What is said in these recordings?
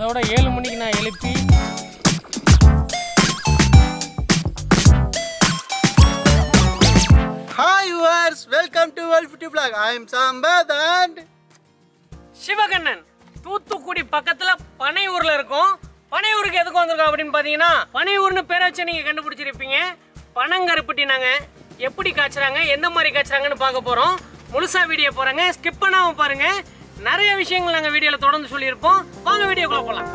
அதோட ஏழு மணிக்கு நான் எழுப்பி hi viewers welcome to world fifty black I am Sampath and Sivakannan Thoothukudi பக்கத்துல பனையூர்ல இருக்கும் பனையூருக்கு எதுக்கு வந்திருக்கோம் அப்படின்னு பாத்தீங்கன்னா பனையூர்னு பேரை வச்சு நீங்க கண்டுபிடிச்சிருப்பீங்க பனங்கருப்பட்டி நாங்க எப்படி காய்ச்சுறாங்க எந்த மாதிரி காய்ச்சுறாங்கன்னு பார்க்க போறோம் முழுசா வீடியோ போறாங்க ஸ்கிப் பண்ணாம பாருங்க நிறைய விஷயங்கள் நாங்க வீடியோல தொடர்ந்து சொல்லியிருப்போம் வாங்க வீடியோக்குள்ள போலாம்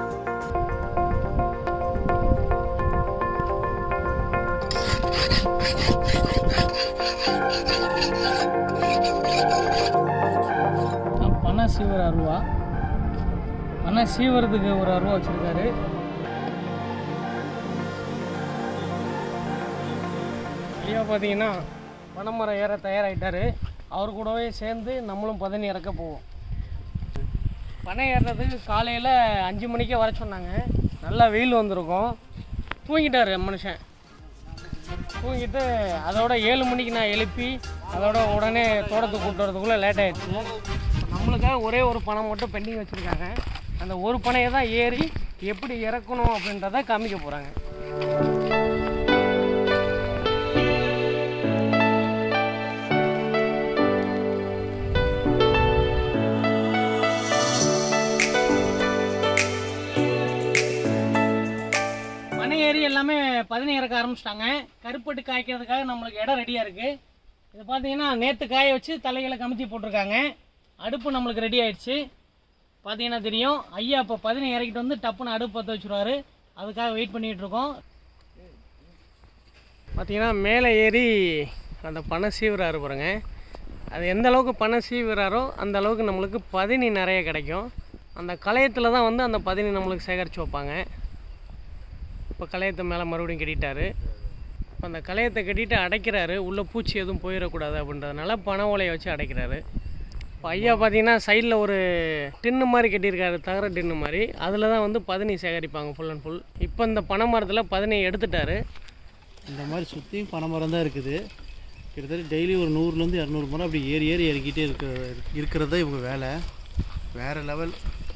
பண சீவர் அருவா பண சீவரத்துக்கு ஒரு அருவா வச்சிருக்காரு ஐயா பார்த்தீங்கன்னா பனைமரம் ஏற தயாராகிட்டாரு அவர் கூடவே சேர்ந்து நம்மளும் பதனி இறக்க போவோம் பனை ஏறுறதுக்கு காலையில் அஞ்சு மணிக்கே வர சொன்னாங்க நல்லா வெயில் வந்திருக்கும் தூங்கிட்டாரு மனுஷன் தூங்கிட்டு அதோட ஏழு மணிக்கு நான் எழுப்பி அதோட உடனே தோட்டத்துக்கு கூட்டு வரதுக்குள்ளே லேட் ஆயிடுச்சு நம்மளுக்காக ஒரே ஒரு பணம் மட்டும் பெண்டிங் வச்சுருக்காங்க அந்த ஒரு பனையை தான் ஏறி எப்படி இறக்கணும் அப்படின்றத காமிக்க போகிறாங்க பனை ஏறி எல்லாமே பதினி இறக்க ஆரம்பிச்சிட்டாங்க கருப்பட்டு காய்க்கிறதுக்காக நம்மளுக்கு இடம் ரெடியாக இருக்குது இது பார்த்தீங்கன்னா நேற்று காய வச்சு தலைகளை கமுத்தி போட்டிருக்காங்க அடுப்பு நம்மளுக்கு ரெடி ஆயிடுச்சு பார்த்தீங்கன்னா தெரியும் ஐயா இப்போ பதினி இறக்கிட்டு வந்து டப்புன்னு அடுப்பு பற்ற வச்சுருவாரு அதுக்காக வெயிட் பண்ணிகிட்டு இருக்கோம் பார்த்தீங்கன்னா மேலே ஏறி அந்த பனை சீவுறாரு பாருங்க அது எந்த அளவுக்கு பனை சீவுறாரோ அந்த அளவுக்கு நம்மளுக்கு பதினி நிறைய கிடைக்கும் அந்த களையத்தில் தான் வந்து அந்த பதினி நம்மளுக்கு சேகரித்து வைப்பாங்க இப்போ களையத்தை மேலே மறுபடியும் கட்டிட்டாரு இப்போ அந்த களையத்தை கட்டிட்டு அடைக்கிறாரு உள்ளே பூச்சி எதுவும் போயிடக்கூடாது அப்படின்றதுனால பனை ஓலையை வச்சு அடைக்கிறாரு இப்போ ஐயா பார்த்தீங்கன்னா சைடில் ஒரு டின்னு மாதிரி கட்டியிருக்காரு தகர டின்னு மாதிரி அதில் தான் வந்து பதனி சேகரிப்பாங்க ஃபுல் அண்ட் ஃபுல் இப்போ இந்த பனை மரத்தில் பதனியை எடுத்துட்டாரு இந்த மாதிரி சுற்றியும் பனை மரம் தான் இருக்குது கிட்டத்தட்ட டெய்லி ஒரு நூறுலேருந்து இரநூறு மரம் அப்படி ஏறி ஏறி இறக்கிட்டே இருக்க இருக்கிறது தான் இவங்க வேலை வேறு லெவல்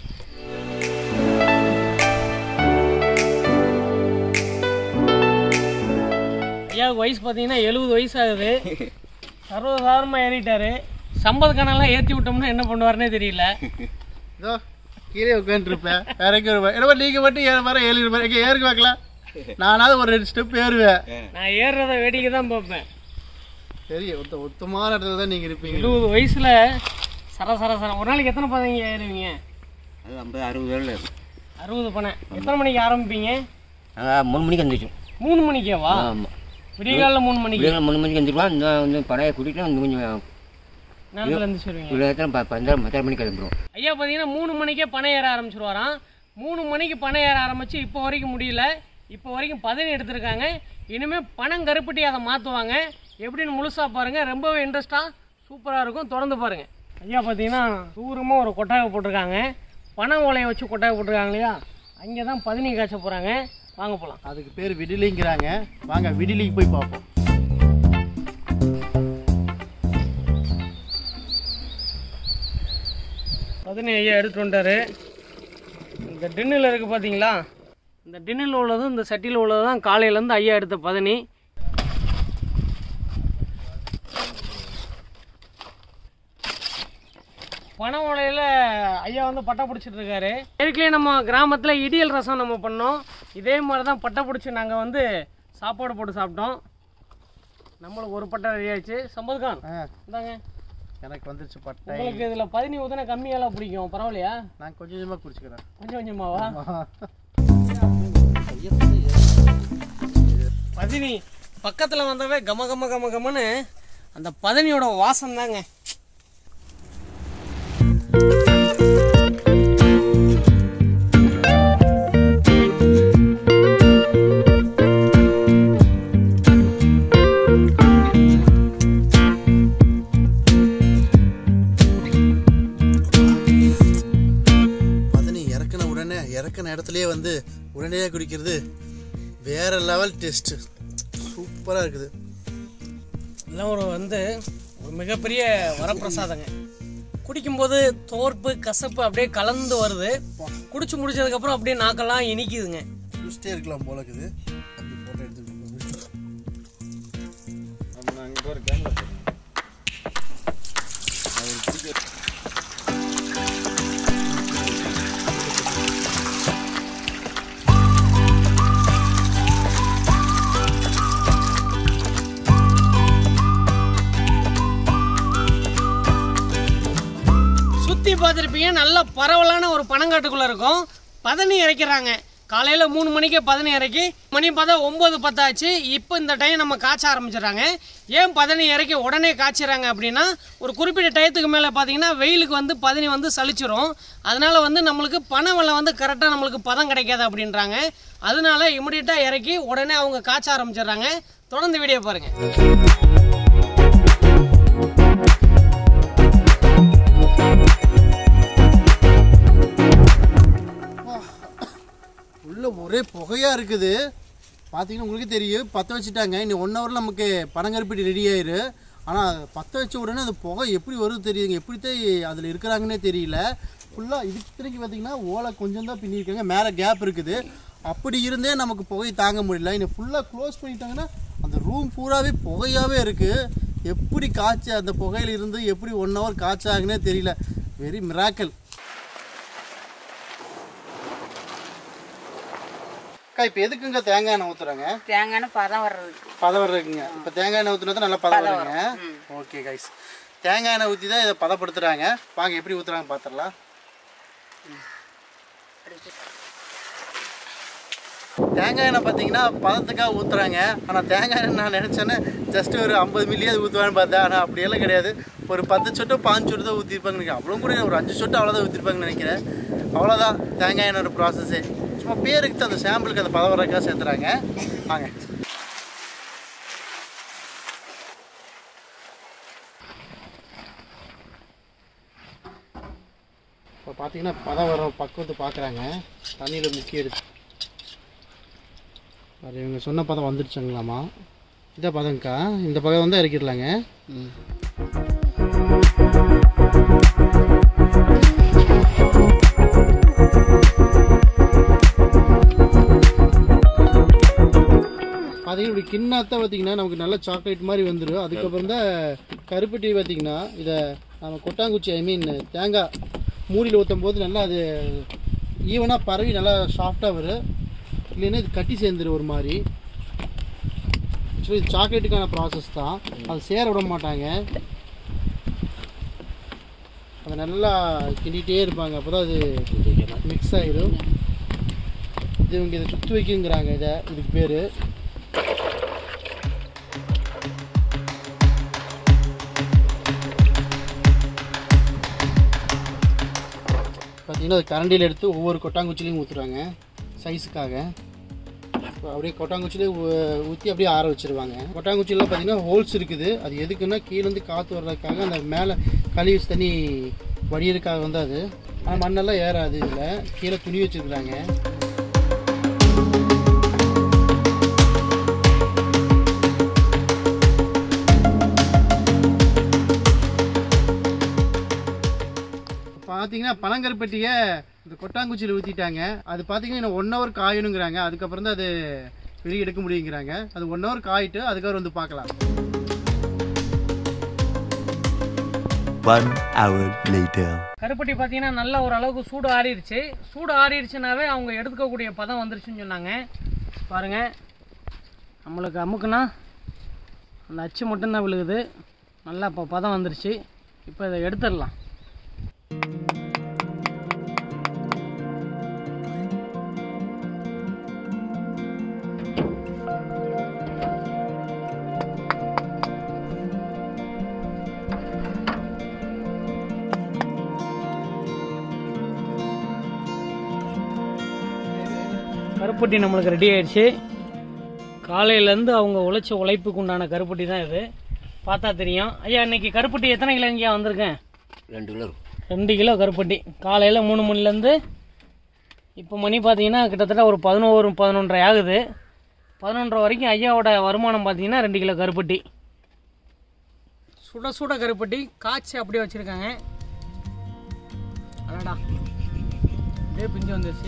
ஐயாவுக்கு வயசு பார்த்தீங்கன்னா எழுபது வயசு ஆகுது சர்வசாதாரணமாக ஏறிட்டாரு சம்பது கணக்கெல்லாம் ஏற்றி விட்டோம்னா என்ன பண்ணுவாருன்னே தெரியல இதோ கீழே உட்காந்துருப்பேன் இறக்கி வருவேன் என்னப்பா நீங்கள் மட்டும் ஏற வர ஏழு ரூபாய் எங்கே ஏறுக்கு வைக்கலாம் நானாவது ஒரு ரெண்டு ஸ்டெப் ஏறுவேன் நான் ஏறுறத வேடிக்கை தான் பார்ப்பேன் சரி ஒத்த ஒத்தமான இடத்துல தான் நீங்கள் இருப்பீங்க எழுபது வயசில் சர சர சர ஒரு நாளைக்கு எத்தனை பதங்க ஏறுவீங்க அது ஐம்பது அறுபது வேலை இருக்கும் அறுபது பனை எத்தனை மணிக்கு ஆரம்பிப்பீங்க நாங்கள் மூணு மணிக்கு வந்துச்சோம் மூணு மணிக்கேவா ஆமாம் விடியகாலில் மூணு மணிக்கு விடியல் மூணு மணிக்கு வந்துடுவோம் இந்த வந்து பழைய கூட்டிகிட்டு வந்து கொஞ்சம் நேரத்தில் இருந்து சொல்லுவீங்க இவ்வளோ நேரத்தில் ப பந்தரை பத்தரை மணிக்கு கிளம்பிடுவோம் ஐயா பார்த்தீங்கன்னா மூணு மணிக்கே பனை ஏற ஆரம்பிச்சிருவாராம் மூணு மணிக்கு பனை ஏற ஆரம்பிச்சு இப்போ வரைக்கும் முடியல இப்போ வரைக்கும் பதனி எடுத்திருக்காங்க இனிமேல் பணம் கருப்பட்டி அதை மாற்றுவாங்க எப்படின்னு முழுசாக பாருங்கள் ரொம்பவே இன்ட்ரெஸ்ட்டாக சூப்பராக இருக்கும் தொடர்ந்து பாருங்கள் ஐயா பார்த்தீங்கன்னா தூரமாக ஒரு கொட்டாயை போட்டிருக்காங்க பனை ஓலையை வச்சு கொட்டாயை போட்டிருக்காங்க இல்லையா அங்கே தான் பதனி காய்ச்ச போகிறாங்க வாங்க போகலாம் அதுக்கு பேர் விடிலிங்கிறாங்க வாங்க விடிலிக்கு போய் பார்ப்போம் பதனி ஐயா எடுத்துட்டு வந்துட்டாரு இந்த டின்னில் இருக்குது பார்த்தீங்களா இந்த டின்னில் உள்ளதும் இந்த சட்டியில் உள்ளதும் தான் காலையிலேருந்து ஐயா எடுத்த பதனி பனை ஓலையில் ஐயா வந்து பட்டை பிடிச்சிட்டு இருக்காரு ஏற்கனவே நம்ம கிராமத்தில் இடியல் ரசம் நம்ம பண்ணோம் இதே மாதிரி தான் பட்டை பிடிச்சி நாங்கள் வந்து சாப்பாடு போட்டு சாப்பிட்டோம் நம்மளுக்கு ஒரு பட்டை ரெடி ஆயிடுச்சு சம்பத்கான் ஆ இந்தாங்க எனக்கு வந்துருச்சு பட்டை உங்களுக்கு இதில் பதினி ஊற்றினா கம்மியெல்லாம் பிடிக்கும் பரவாயில்லையா நான் கொஞ்சம் கொஞ்சமாக குடிச்சுக்கிறேன் கொஞ்சம் கொஞ்சமாவா பதினி பக்கத்தில் வந்தவே கம கம கம கமன்னு அந்த பதனியோட வாசம் தாங்க பதனி இறக்குன உடனே இறக்குன இடத்துலயே வந்து உடனடியாக குடிக்கிறது வேற லெவல் டேஸ்ட் சூப்பராக இருக்குது இதெல்லாம் ஒரு வந்து ஒரு மிகப்பெரிய வரப்பிரசாதங்க குடிக்கும்போது தோற்பு கசப்பு அப்படியே கலந்து வருது குடிச்சு முடிச்சதுக்கப்புறம் அப்படியே நாக்கெல்லாம் இனிக்குதுங்க குடிச்சிட்டே இருக்கலாம் போல இருக்குது அப்படி போட்டோ எடுத்துட்டு சுற்றி பார்த்துருப்பீங்க நல்ல பரவலான ஒரு பனங்காட்டுக்குள்ளே இருக்கும் பதனி இறைக்கிறாங்க காலையில் மூணு மணிக்கே பதனி இறக்கி மணி பார்த்தா ஒம்பது பத்தாச்சு இப்போ இந்த டைம் நம்ம காய்ச்ச ஆரம்பிச்சிடுறாங்க ஏன் பதனி இறக்கி உடனே காய்ச்சிறாங்க அப்படின்னா ஒரு குறிப்பிட்ட டயத்துக்கு மேலே பார்த்தீங்கன்னா வெயிலுக்கு வந்து பதனி வந்து சலிச்சிரும் அதனால வந்து நம்மளுக்கு பனை வெள்ளம் வந்து கரெக்டாக நம்மளுக்கு பதம் கிடைக்காது அப்படின்றாங்க அதனால இமிடியட்டாக இறக்கி உடனே அவங்க காய்ச்ச ஆரம்பிச்சிடுறாங்க தொடர்ந்து வீடியோ பாருங்கள் உள்ள ஒரே புகையா இருக்குது பார்த்தீங்கன்னா உங்களுக்கு தெரியும் பற்ற வச்சுட்டாங்க இன்னும் ஒன் ஹவரில் நமக்கு பனங்கருப்பட்டி ரெடி ஆயிரு ஆனால் பற்ற வச்ச உடனே அந்த புகை எப்படி வருது தெரியுதுங்க எப்படித்தான் அதில் இருக்கிறாங்கன்னே தெரியல ஃபுல்லாக இதுக்கு திரும்பி பார்த்தீங்கன்னா ஓலை கொஞ்சம் தான் பின்னிருக்காங்க மேலே கேப் இருக்குது அப்படி இருந்தே நமக்கு புகை தாங்க முடியல இன்னும் ஃபுல்லாக க்ளோஸ் பண்ணிட்டாங்கன்னா அந்த ரூம் பூராவே புகையாகவே இருக்குது எப்படி காய்ச்ச அந்த புகையில இருந்து எப்படி ஒன் ஹவர் காய்ச்சாங்கன்னே தெரியல வெரி மிராக்கல் அக்கா இப்போ எதுக்குங்க தேங்காய் எண்ணெய் ஊற்றுறாங்க தேங்காய் பதம் வர்றதுக்கு பதம் இருக்குங்க இப்போ தேங்காய் எண்ணெய் ஊற்றினா தான் நல்லா பதம் வருங்க ஓகே கைஸ் தேங்காய் எண்ணெய் ஊற்றி தான் இதை பதப்படுத்துகிறாங்க வாங்க எப்படி ஊற்றுறாங்க பார்த்துடலாம் தேங்காய் எண்ணெய் பார்த்தீங்கன்னா பதத்துக்காக ஊற்றுறாங்க ஆனால் தேங்காய் எண்ணெய் நான் நினச்சேன்னு ஜஸ்ட் ஒரு ஐம்பது மில்லியாவது ஊற்றுவான்னு பார்த்தேன் ஆனால் அப்படியெல்லாம் கிடையாது ஒரு பத்து சொட்டோ பாஞ்சு சொட்டு தான் ஊற்றிருப்பாங்க நினைக்கிறேன் அவ்வளோ கூட இல்லை, ஒரு அஞ்சு சொட்டு அவ்வளோதான் ஊற்றிருப்பாங்கன்னு நினைக்கிறேன் அவ்வளோதான் தேங்காய் எண்ணெயோட ப்ராசஸ்ஸே சும்மா பேருக்கு தான் அந்த சாம்பிளுக்கு அந்த பதம் வரக்காக சேர்த்துறாங்க வாங்க இப்போ பார்த்தீங்கன்னா பதம் வர பக்குவத்தை பார்க்குறாங்க தண்ணியில் முக்கி எடுத்து அது இவங்க சொன்ன பதம் வந்துடுச்சுங்களாமா இந்த பதம்க்கா இந்த பதம் வந்து இறக்கிடலாங்க பார்த்தீங்கன்னா இப்படி கிண்ணாத்த பார்த்தீங்கன்னா நமக்கு நல்ல சாக்லேட் மாதிரி வந்துடும் அதுக்கப்புறம் தான் கருப்பட்டி பார்த்தீங்கன்னா இதை நம்ம கொட்டாங்குச்சி ஐ மீன் தேங்காய் மூடியில் ஊற்றும் போது நல்லா அது ஈவனாக பரவி நல்லா சாஃப்டாக வரும் இல்லைன்னா இது கட்டி சேர்ந்துடும் ஒரு மாதிரி ஆக்சுவலி இது சாக்லேட்டுக்கான ப்ராசஸ் தான் அது சேர விட மாட்டாங்க அதை நல்லா கிண்டிகிட்டே இருப்பாங்க அப்போ தான் அது மிக்ஸ் ஆகிடும் இது இவங்க இதை சுற்றி வைக்குங்கிறாங்க இதை இதுக்கு பேர் பார்த்தீங்கன்னா அது கரண்டியில் எடுத்து ஒவ்வொரு கொட்டாங்குச்சிலையும் ஊற்றுறாங்க சைஸுக்காக இப்போ அப்படியே கொட்டாங்குச்சிலே ஊற்றி அப்படியே ஆற வச்சிருவாங்க கொட்டாங்குச்சியில் பார்த்தீங்கன்னா ஹோல்ஸ் இருக்குது அது எதுக்குன்னா கீழேருந்து காற்று வர்றதுக்காக அந்த மேலே கழுவி தண்ணி வடியறதுக்காக வந்து அது ஆனால் மண்ணெல்லாம் ஏறாது இதில் கீழே துணி வச்சுருக்குறாங்க பார்த்தீங்கன்னா பனங்கருப்பட்டியை இந்த கொட்டாங்குச்சியில் ஊற்றிட்டாங்க அது பார்த்தீங்கன்னா இன்னும் ஒன் ஹவர் காயணுங்கிறாங்க அதுக்கப்புறம் தான் அது வெளியே எடுக்க முடியுங்கிறாங்க அது ஒன் ஹவர் காயிட்டு அதுக்கப்புறம் வந்து பார்க்கலாம் One hour later. கருப்பட்டி பார்த்தீங்கன்னா நல்ல ஒரு அளவுக்கு சூடு ஆறிடுச்சு சூடு ஆறிடுச்சுனாவே அவங்க எடுத்துக்கக்கூடிய பதம் வந்துருச்சுன்னு சொன்னாங்க பாருங்க நம்மளுக்கு அமுக்குனா அந்த அச்சு மட்டும்தான் விழுகுது நல்லா இப்போ பதம் வந்துருச்சு இப்போ இதை எடுத்துடலாம் கருப்பட்டி நம்மளுக்கு ரெடி ஆயிடுச்சு காலையிலேருந்து அவங்க உழைச்ச உழைப்புக்கு உண்டான கருப்பட்டி தான் இது பார்த்தா தெரியும் ஐயா இன்னைக்கு கருப்பட்டி எத்தனை கிலோ இங்கேயா வந்திருக்கேன் ரெண்டு கிலோ இருக்கும் ரெண்டு கிலோ கருப்பட்டி காலையில் மூணு மணிலேருந்து இப்போ மணி பார்த்தீங்கன்னா கிட்டத்தட்ட ஒரு பதினோரு பதினொன்றரை ஆகுது பதினொன்றரை வரைக்கும் ஐயாவோட வருமானம் பார்த்தீங்கன்னா ரெண்டு கிலோ கருப்பட்டி சுட சுட கருப்பட்டி காய்ச்சி அப்படியே வச்சுருக்காங்க அடடா அப்படியே பிஞ்சு வந்துருச்சு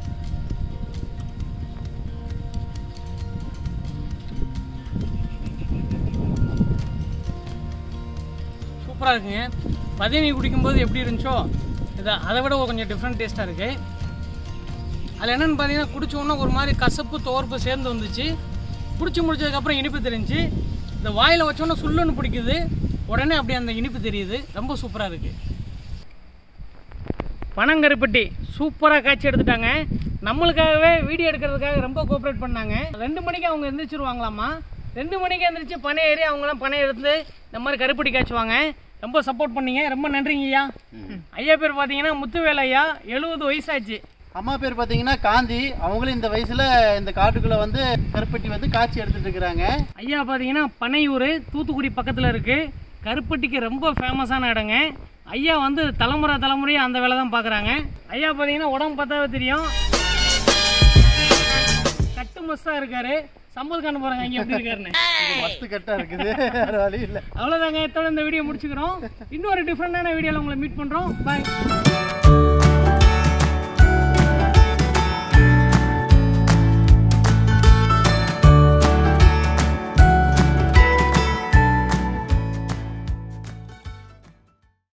சூப்பராக இருக்குங்க பதினி குடிக்கும்போது எப்படி இருந்துச்சோ இது அதை விட கொஞ்சம் டிஃப்ரெண்ட் டேஸ்ட்டாக இருக்குது அதில் என்னென்னு பார்த்தீங்கன்னா குடிச்ச உடனே ஒரு மாதிரி கசப்பு துவர்ப்பு சேர்ந்து வந்துச்சு குடிச்சு முடிச்சதுக்கப்புறம் இனிப்பு தெரிஞ்சு இந்த வாயில் வச்சோன்னே சுள்ளுன்னு பிடிக்குது உடனே அப்படியே அந்த இனிப்பு தெரியுது ரொம்ப சூப்பராக இருக்குது பனங்கருப்பட்டி சூப்பராக காய்ச்சி எடுத்துட்டாங்க நம்மளுக்காகவே வீடியோ எடுக்கிறதுக்காக ரொம்ப கோஆப்ரேட் பண்ணாங்க ரெண்டு மணிக்கு அவங்க எந்திரிச்சிருவாங்களாமா ரெண்டு மணிக்கு எந்திரிச்சு பனை ஏறி அவங்களாம் பனை எடுத்து இந்த மாதிரி கருப்பட்டி காய்ச்சுவாங்க ரொம்ப சப்போர்ட் பண்ணீங்க ரொம்ப நன்றிங்க ஐயா ஐயா பேர் பார்த்தீங்கன்னா முத்துவேல் ஐயா எழுபது வயசாச்சு அம்மா பேர் பார்த்தீங்கன்னா காந்தி அவங்களும் இந்த வயசுல இந்த காட்டுக்குள்ள வந்து கருப்பட்டி வந்து காய்ச்சி எடுத்துட்டு இருக்கிறாங்க ஐயா பார்த்தீங்கன்னா பனையூர் தூத்துக்குடி பக்கத்தில் இருக்குது கருப்பட்டிக்கு ரொம்ப ஃபேமஸான இடங்க ஐயா வந்து தலைமுறை தலைமுறையாக அந்த வேலை தான் பார்க்குறாங்க ஐயா பார்த்தீங்கன்னா உடம்பு பார்த்தாவே தெரியும் கட்டு மஸ்தாக இருக்காரு சம்பல் காண போகிறாங்க இங்கே எப்படி இருக்காருன்னு மஸ்து கட்டா இருக்குது வேற வழி இல்லை அவ்வளோதாங்க இத்தோட இந்த வீடியோ முடிச்சுக்கிறோம் இன்னொரு டிஃப்ரெண்டான வீடியோவில் உங்களை மீட் பண்ணுறோம் பாய்